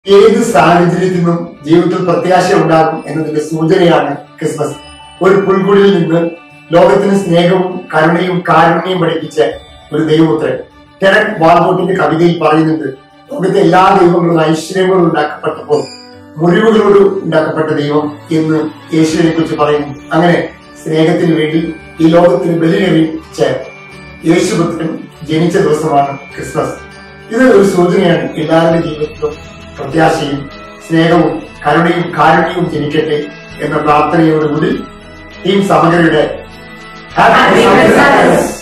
ഏത് സാഹചര്യത്തിൽ നിന്നും ജീവിതത്തിൽ പ്രത്യാശ ഉണ്ടാകും എന്നതിന്റെ സൂചനയാണ് ക്രിസ്മസ് ഒരു പുൽക്കുടിയിൽ നിന്ന് ലോകത്തിന് സ്നേഹവും കരുണയും കാരുണ്യവും പഠിപ്പിച്ച ഒരു ദൈവപുത്രൻ ടെറക് വാൾബോട്ടിന്റെ കവിതയിൽ പറയുന്നുണ്ട് ലോകത്തെ എല്ലാ ദൈവങ്ങളും ഐശ്വര്യങ്ങളും ഉണ്ടാക്കപ്പെട്ടപ്പോൾ മുറിവുകളോട് ഉണ്ടാക്കപ്പെട്ട ദൈവം എന്ന് യേശുവിനെ കുറിച്ച് പറയുന്നു അങ്ങനെ സ്നേഹത്തിന് വേണ്ടി ഈ ലോകത്തിന് ബലിയറിയിച്ച യേശുപുത്രൻ ജനിച്ച ദിവസമാണ് ക്രിസ്മസ് ഇത് ഒരു സൂചനയാണ് എല്ലാവരുടെ ജീവിതത്തിലും പ്രത്യാശയും സ്നേഹവും കരുണയും കാരുണ്യവും ജനിക്കട്ടെ എന്ന പ്രാർത്ഥനയോടുകൂടി ടീം സമഗ്രയുടെ Happy Christmas.